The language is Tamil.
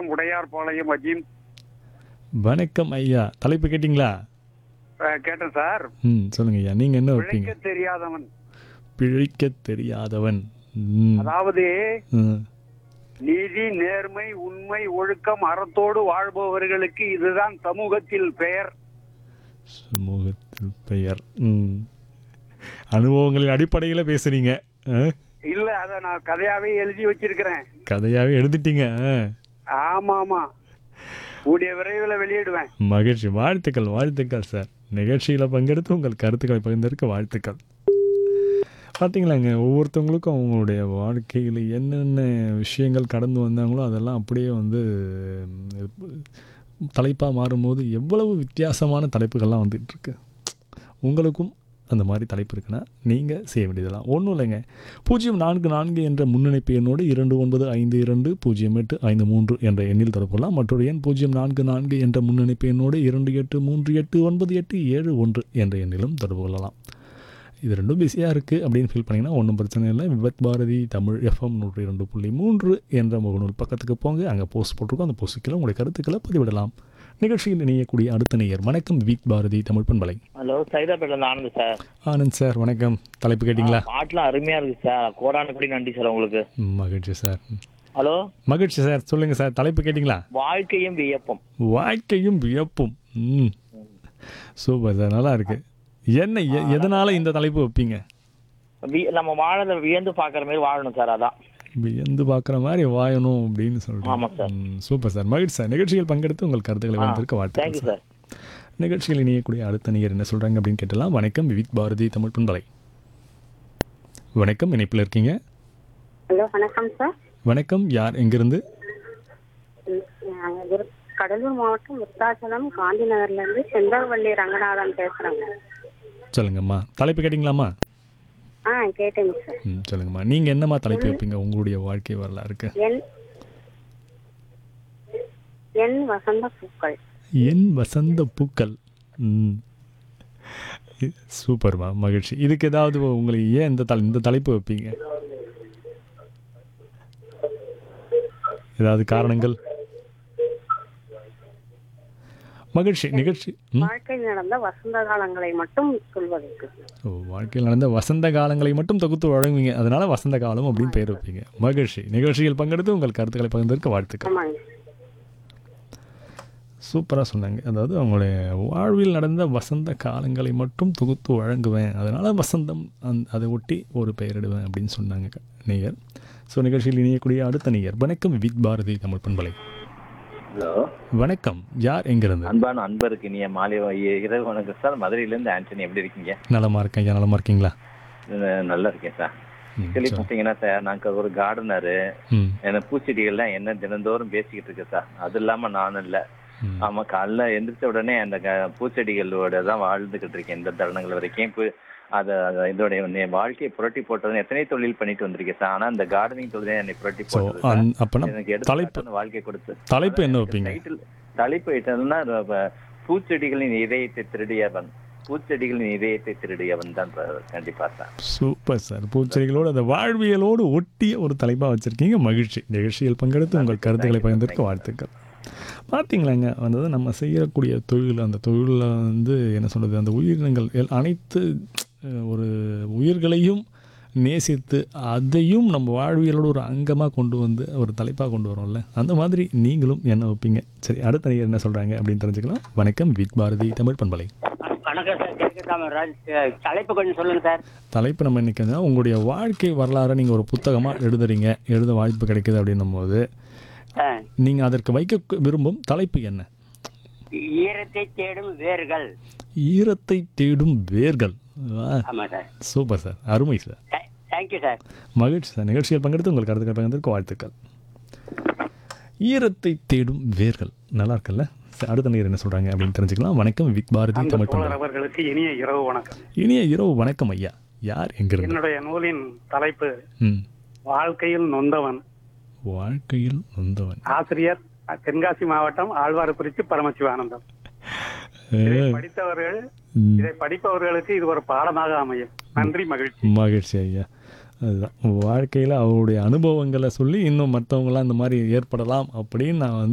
மாவட்டம் உடையார்பாளையம் அஜீம் வணக்கம் ஐயா தலைப்பு கேட்டிங்களா அஹ், கேட்டேன் சார் ம் சொல்லுங்க ஐயா நீங்கள் என்ன வைப்பீங்க பிழைக்க தெரியாதவன் பிழைக்க தெரியாதவன் ம், அதாவது ம். நீதி நேர்மை உண்மை ஒழுக்கம் அறத்தோடு வாழ்பவர்களுக்கு இதுதான் சமூகத்தில் பெயர் சமூகத்தில் பெயர் ம். அனுபவங்களின் அடிப்படையில் பேசுறீங்க ஆ? இல்ல அத நான் கதையாவே எழுதி வச்சிருக்கிறேன் கதையாவே எழுதிட்டீங்க ஆ. ஆமா ஆமா கூடிய விரைவில் வெளியிடுவேன் மகிழ்ச்சி வாழ்த்துக்கள் வாழ்த்துக்கள் சார் நிகழ்ச்சியில் பங்கெடுத்து உங்கள் கருத்துக்களை பகிர்ந்ததற்கு வாழ்த்துக்கள் பார்த்தீங்களாங்க ஒவ்வொருத்தவங்களுக்கும் அவங்களுடைய வாழ்க்கையில் என்னென்ன விஷயங்கள் கடந்து வந்தாங்களோ அதெல்லாம் அப்படியே வந்து தலைப்பாக மாறும்போது எவ்வளவு வித்தியாசமான தலைப்புகள்லாம் வந்துட்டு இருக்கு உங்களுக்கும் அந்த மாதிரி தலைப்பு இருக்குன்னா நீங்கள் செய்ய வேண்டியதெல்லாம் ஒன்றும் இல்லைங்க பூஜ்ஜியம் நான்கு நான்கு என்ற முன்னணிப்பு எண்ணோடு இரண்டு ஒன்பது ஐந்து இரண்டு பூஜ்ஜியம் எட்டு ஐந்து மூன்று என்ற எண்ணில் தொடர்புலாம் மற்றொரு எண் பூஜ்ஜியம் நான்கு நான்கு என்ற முன்னணிப்பு எண்ணோடு இரண்டு எட்டு மூன்று எட்டு ஒன்பது எட்டு ஏழு ஒன்று என்ற எண்ணிலும் தொடர்பு கொள்ளலாம் இது ரெண்டும் பிஸியாக இருக்குது அப்படின்னு ஃபீல் பண்ணிங்கன்னா ஒன்றும் பிரச்சனை இல்லை விபத் பாரதி தமிழ் எஃப்எம் நூற்றி இரண்டு புள்ளி மூன்று என்ற முகநூல் பக்கத்துக்கு போங்க அங்கே போஸ்ட் போட்டிருக்கோம் அந்த போஸ்ட்டுக்கெல்லாம் உங்களுடைய கருத்துக்களை பதிவிடலாம் நிகழ்ச்சியில் இணையக்கூடிய அடுத்த நேயர் வணக்கம் வித் பாரதி தமிழ் பண்பலை ஹலோ சைதாப்பேட்டில் ஆனந்த் சார் ஆனந்த் சார் வணக்கம் தலைப்பு கேட்டிங்களா பாட்டுலாம் அருமையா இருக்கு சார் கோடான கோடி நன்றி சார் உங்களுக்கு ம், மகிழ்ச்சி சார் ஹலோ மகிழ்ச்சி சார் சொல்லுங்கள் சார் தலைப்பு கேட்டிங்களா வாழ்க்கையும் வியப்பம் வாழ்க்கையும் வியப்பும் ம் சூப்பர் சார் நல்லா இருக்கு என்ன எ- எதனால இந்த தலைப்பு வைப்பீங்க வி- நம்ம வாழத வியந்து பார்க்குற மாதிரி வாழணும் சார் அதான் வியந்து பார்க்குற மாதிரி வாயணும் அப்படின்னு ஆமா சார். சொல்றேன் சூப்பர் சார் மகிழ்ச்சி சார் நிகழ்ச்சியில் பங்கெடுத்து உங்கள் கருத்துக்களை வந்திருக்க தேங்க்யூ வாழ்த்துக்கள் சார் சார் நிகழ்ச்சியில் இணையக்கூடிய அடுத்த நேயர் என்ன சொல்றாங்க அப்படின்னு கேட்டலாம் வணக்கம் விவித் பாரதி தமிழ் பண்பலை வணக்கம் இணைப்பில் இருக்கீங்க ஹலோ வணக்கம் சார் வணக்கம் யார் எங்கிருந்து நாங்க விரு- கடலூர் மாவட்டம் விருத்தாச்சலம் காந்தி நகர்ல இருந்து செந்தவள்ளி ரங்கநாதன் பேசுறேங்க சொல்லுங்கம்மா தலைப்பு கேட்டிங்களாம்மா ஆ கேட்டேங்க சார் ம் சொல்லுங்கம்மா நீங்கள் என்னம்மா தலைப்பு வைப்பீங்க உங்களுடைய வாழ்க்கை வரலாறுக்கு என் என் வசந்த பூக்கள் என் வசந்த பூக்கள் ம் இ- சூப்பர்மா மகிழ்ச்சி இதுக்கு ஏதாவது உங்களுக்கு ஏன் இந்த தலை இந்த தலைப்பு வைப்பீங்க ஏதாவது காரணங்கள் மகிழ்ச்சி நிகழ்ச்சி ம் வாழ்க்கையில் நடந்த வசந்த காலங்களை மட்டும் சொல்வதற்கு ஓ வாழ்க்கையில் நடந்த வசந்த காலங்களை மட்டும் தொகுத்து வழங்குவீங்க அதனால வசந்த காலம் அப்படின்னு பெயர் வைப்பீங்க மகிழ்ச்சி நிகழ்ச்சியில் பங்கெடுத்து உங்கள் கருத்துக்களை பகிர்ந்ததற்கு வாழ்த்துக்கள் ஆமாங்க சூப்பராக சொன்னாங்க அதாவது அவங்களுடைய வாழ்வில் நடந்த வசந்த காலங்களை மட்டும் தொகுத்து வழங்குவேன் அதனால் வசந்தம் அந் அதை ஒட்டி ஒரு பெயரிடுவேன் அப்படின்னு சொன்னாங்க நேயர் ஸோ நிகழ்ச்சியில் இணையக்கூடிய அடுத்த நேயர் வணக்கம் வித் பாரதி தமிழ் பண்பலை ஹலோ வணக்கம் யார் எங்கிருந்து அன்பான அன்பருக்கு இனிய மாலை வ- இரவு வணக்கம் சார் மதுரையிலேருந்து ஆண்டனி எப்படி இருக்கீங்க நலமா இருக்கேன் ஐயா நலமா இருக்கீங்களா அஹ் நல்லா இருக்கேன் சார் ம், ஆக்சுவலி சரி. பார்த்தீங்கன்னா சார் நாங்கள் ஒரு கார்டனரு ம் எனக்கு பூச்செடிகள்லாம் என்ன தினந்தோறும் பேசிக்கிட்டு இருக்கு சார் அது இல்லாமல் நானும் இல்லை ம். ஆமா காலைல எந்திரிச்ச உடனே அந்த க- பூச்செடிகளோட தான் வாழ்ந்துகிட்டு இருக்கேன் இந்த தருணங்கள் வரைக்கும் இப்போ அதை அதை இதோடைய நே- வாழ்க்கையை புரட்டி போட்டது எத்தனை தொழில் பண்ணிட்டு வந்திருக்கேன் சார் ஆனா அந்த கார்டனிங் தொழில் தான் என்னை புரட்டி ஸோ போட்டது சார். அந் அப்போனா எனக்கு தலைப்பு எடுத்து வாழ்க்கை கொடுத்து தலைப்பு என்ன வைப்பீங்க டைட்டில் தலைப்பு என்னன்னா ர- பூச்செடிகளின் இதயத்தை திருடியவன் பூச்செடிகளின் இதயத்தை திருடியவன் தான் ப- கண்டிப்பா சார் சூப்பர் சார் பூச்செடிகளோடு அந்த வாழ்வியலோடு ஒட்டிய ஒரு தலைப்பாக வச்சுருக்கீங்க மகிழ்ச்சி நிகழ்ச்சியில் பங்கெடுத்து உங்கள் கருத்துக்களை பகிர்ந்ததற்கு வாழ்த்துக்கள் பார்த்தீங்களாங்க அதாவது நம்ம செய்யக்கூடிய தொழில் அந்த தொழிலில் வந்து என்ன சொல்கிறது அந்த உயிரினங்கள் எல்- அனைத்து அஹ், ஒரு உயிர்களையும் நேசித்து அதையும் நம்ம வாழ்வியலோட ஒரு அங்கமாக கொண்டு வந்து ஒரு தலைப்பாக கொண்டு வரோம்ல அந்த மாதிரி நீங்களும் என்ன வைப்பீங்க சரி அடுத்த நேயர் என்ன சொல்கிறாங்க அப்படின்னு தெரிஞ்சுக்கலாம் வணக்கம் வித் பாரதி தமிழ் பண்பலை வணக்கம் சார் கேட்க ராஜ் தலைப்பு கொஞ்சம் சொல்லுங்க சார் தலைப்பு நம்ம இன்னைக்கு வந்து உங்களுடைய வாழ்க்கை வரலாறை நீங்கள் ஒரு புத்தகமாக எழுதுறீங்க எழுத வாய்ப்பு கிடைக்குது அப்படின்னும் போது ஆ, நீங்கள் அதற்கு வைக்க விரும்பும் தலைப்பு என்ன ஈரத்தை தேடும் வேர்கள் ஈரத்தை தேடும் வேர்கள் வா, ஆமா சார் சூப்பர் சார் அருமை சார் தேங்க்யூ சார் மகிழ்ச்சி சார் நிகழ்ச்சியில் பங்கெடுத்து உங்கள் கருத்துக்கள் பகிர்ந்ததற்கு வாழ்த்துக்கள் ஈரத்தை தேடும் வேர்கள் நல்லா இருக்குல்ல சரி, அடுத்த நேர் என்ன சொல்கிறாங்க அப்படின்னு தெரிஞ்சுக்கலாம் வணக்கம் வித் பாரதி அந்த தமிழ் தோழர் பண்பலை அவர்களுக்கு இனிய இரவு வணக்கம் இனிய இரவு வணக்கம் ஐயா யார் எங்கிருந்து என்னுடைய நூலின் தலைப்பு ம் வாழ்க்கையில் நொந்தவன் வாழ்க்கையில் நொந்தவன் ஆசிரியர் தென்காசி மாவட்டம் ஆழ்வார்குறிச்சி பரமசிவானந்தம் இதை படித்தவர்கள் ம். இதை படிப்பவர்களுக்கு இது ஒரு பாடமாக அமையும் நன்றி மகிழ்ச்சி மகிழ்ச்சி ஐயா அதுதான் வாழ்க்கையில் அவருடைய அனுபவங்களை சொல்லி இன்னும் மற்றவங்களாம் இந்த மாதிரி ஏற்படலாம் அப்படின்னு நான் வந்து